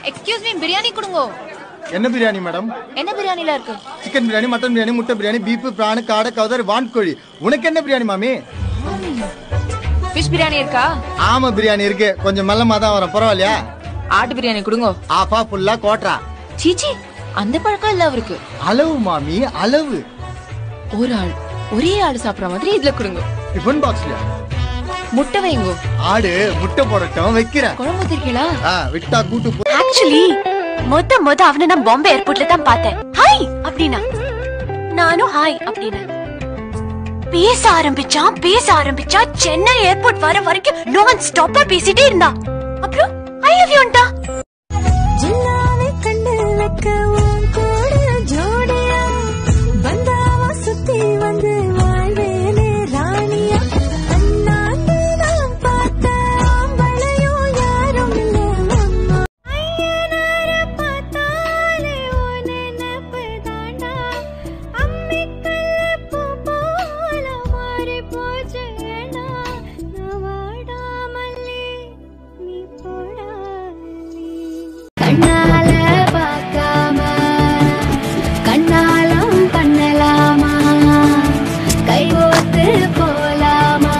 excuse me biryani கொடுங்க என்ன biryani madam என்ன பிரியாணில இருக்கு சிக்கன் பிரியாணி மட்டன் பிரியாணி முட்டை பிரியாணி பீஃப் பிராணு காடை கவுதர் வான்கோழி உனக்கு என்ன பிரியாணி மாமி ஃபிஷ் பிரியாணி இருக்கா ஆமா பிரியாணி இருக்கு கொஞ்சம் மெல்லமா தான் வரும் பரவாயில்லையா ஆட்டு பிரியாணி கொடுங்க ஆஃபா ஃபுல்லா கோட்ரா சீச்சி அந்த பழக்கம் இல்ல அவருக்கு அளவு மாமி அளவு ஒரு ஆள் ஒரே ஆள் சாப்பிடுற மாதிரி இதுல கொடுங்க டிஃபன் பாக்ஸ்ல முட்டை வைங்கோ ஆடு முட்டை போடட்டும் வைக்கிறேன் குழம்பு ஊத்திருக்கீங்களா ஆ, விட்டா கூட்டு போ ஆக்சுவலி மொத மொத அவனை நான் பாம்பே ஏர்போர்ட்ல தான் பார்த்தேன் ஹாய் அப்படின்னா நானும் ஹாய் அப்படின்னு பேச ஆரம்பிச்சான் பேச ஆரம்பிச்சா சென்னை ஏர்போர்ட் வர வரைக்கும் நான் ஸ்டாப்பா பேசிட்டே இருந்தா அப்புறம் ஐ லவ் யூன்டா ஜில்லாவை கண்டு வைக்க உன் கூட ஜோடியா வந்தாவா சுத்தி வந்து வாழ்வேனே ராணியா அண்ணாந்து நான் பார்த்த ஆம்பளையும் யாரும் இல்லை அம்மா ஐயனார பார்த்தாலே உன் நினைப்பு தாண்டா அம்மிக்கல்ல பூ போல மாறி போச்சு ஏண்டா நான் வாடாமலே நீ போடாமலே கண்ணால பார்க்காம கண்ணாலம் பண்ணலாமா கைகோத்து போலாமா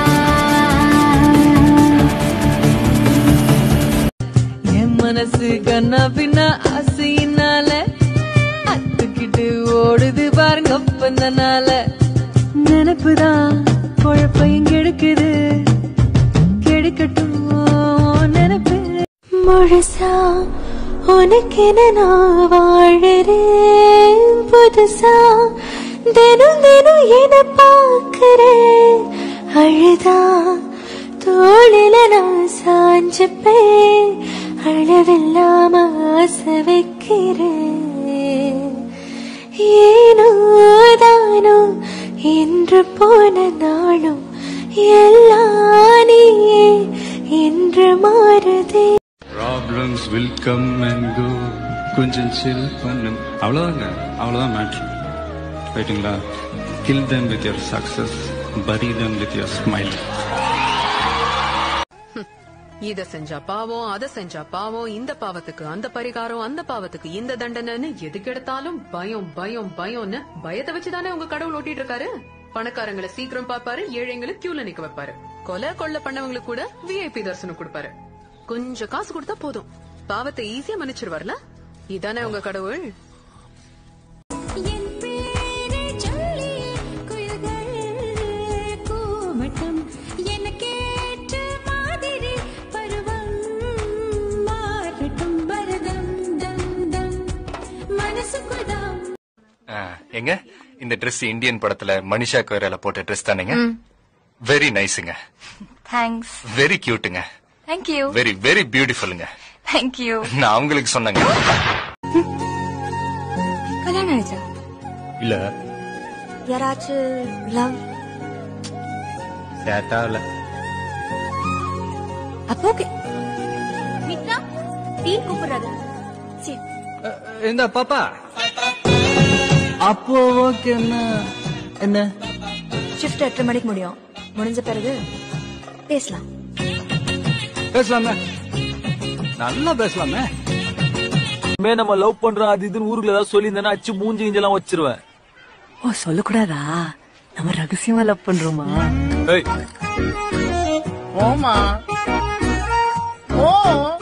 என் மனசு கண்ணா பின்ன ஆசையினால அத்துக்கிட்டு ஓடுது பாருங்க அப்பந்தனால நினைப்புதான் குழப்பையும் கெடுக்குது கெடுக்கட்டும் உன் நினைப்பு முழுசா உனக்கென நான் வாழறேன் புதுசா தினம் தினம் என பார்க்கிறேன் அழுதா தோளில நான் சாஞ்சுப்பேன் அளவில்லாம ஆசை வைக்கிறேன் ஏனோ தானோ என்று போன நாளும் எல்லாம் நீயே என்று மாறுதே problems will come and go கொஞ்சம் சில் பண்ணும் அவ்வளோதாங்க அவ்வளோதான் மேட்ரு ரைட்டுங்களா kill them with your success bury them with your smile இத செஞ்சா பாவம் அத செஞ்சா பாவம் இந்த பாவத்துக்கு அந்த பரிகாரம் அந்த பாவத்துக்கு இந்த தண்டனைன்னு எதுக்கு எடுத்தாலும் பயம் பயம் பயம்னு பயத்தை வச்சுதானே உங்க கடவுள் ஓட்டிட்டு இருக்காரு பணக்காரங்களை சீக்கிரம் பாப்பாரு ஏழைங்களை கியூல நிக்க வைப்பாரு கொலை கொள்ள பண்ணவங்களுக்கு கூட விஐபி தரிசனம் கொடுப்பாரு கொஞ்சம் காசு கொடுத்தா போதும் பாவத்தை ஈஸியா மன்னிச்சிருவார்ல இதானே உங்க கடவுள் என் பேரை சொல்லி குயில்கள் கூவட்டும் எனக்கேற்ற மாதிரி பருவம் மாறட்டும் பரதம் தம் தம் மனசுக்குள் தான் ஆ, எங்க இந்த Dress இந்தியன் படத்துல மனிஷா கொய்ரால போட்ட Dress தானேங்க வெரி நைஸுங்க தேங்க்ஸ் வெரி கியூட்டுங்க தேங்க்யூ வெரி வெரி பியூட்டிஃபுல்லுங்க தேங்க்யூ நான் அவங்களுக்கு சொன்னேங்க கல்யாணம் ஆயிடுச்சா இல்ல யாராச்சும் லவ் சேட்டா இல்ல அப்போ ஓகே மித்ரா டீ கூப்பிடுறாரு சரி இந்த பாப்பா அப்போ ஓகே என்ன என்ன ஷிஃப்ட் எட்டரை மணிக்கு முடியும் முடிஞ்ச பிறகு பேசலாம் பேசலாமே நல்லா பேசலாமே இனிமே நம்ம லவ் பண்றோம் அது இதுன்னு ஊருக்குள்ள ஏதாவது சொல்லியிருந்தேன்னா அச்சு மூஞ்சி கிஞ்செல்லாம் வச்சிருவேன் ஓ சொல்லக்கூடாதா நம்ம ரகசியமா லவ் பண்றோமா ஏய் ஓமா ஓ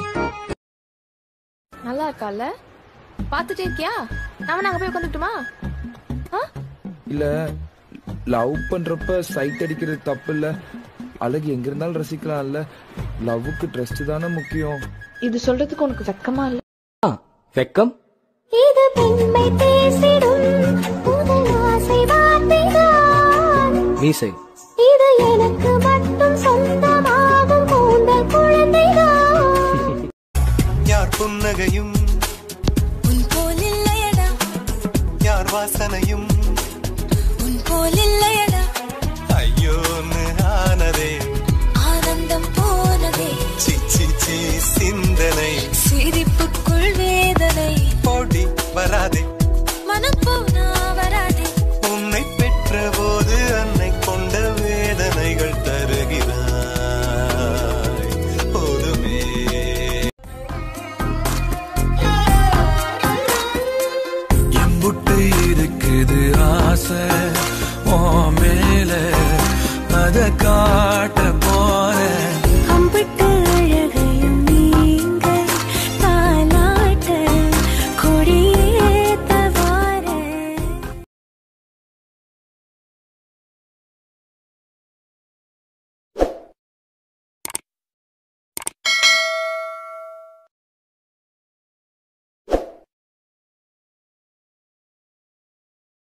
நல்லா இருக்கால பாத்துட்டே இருக்கியா நாம நாங்க போய் உட்காந்துட்டுமா இல்ல லவ் பண்றப்ப சைட் அடிக்கிறது தப்பு இல்ல அழகு எங்க இருந்தாலும் ரசிக்கலாம்ல லவ்வுக்கு ட்ரெஸ்ட் தானே முக்கியம் இது சொல்றதுக்கு உனக்கு வெக்கமா இல்ல வெக்கம் இது பெண்மை பேசிடும் முதல் ஆசை வார்த்தைதான் மீசை இது எனக்கு மட்டும் சொந்தமாகும் கூந்தல் குழந்தைதான் யார் புன்னகையும் உன் போல் இல்லையடா யார் வாசனையும் உன் போல் இல்லையடா ஐயோன்னு ஆனதே ஆனந்தம் போனதே சிச்சி சி சிந்தனை சிரிப்புக்குள் வேதனை போடி வராதே மனம் போனா வராதே உன்னை பெற்ற போது அன்னை கொண்ட வேதனைகள் தருகிறாய் போதுமே ஆசை உன் மேல அத காட்ட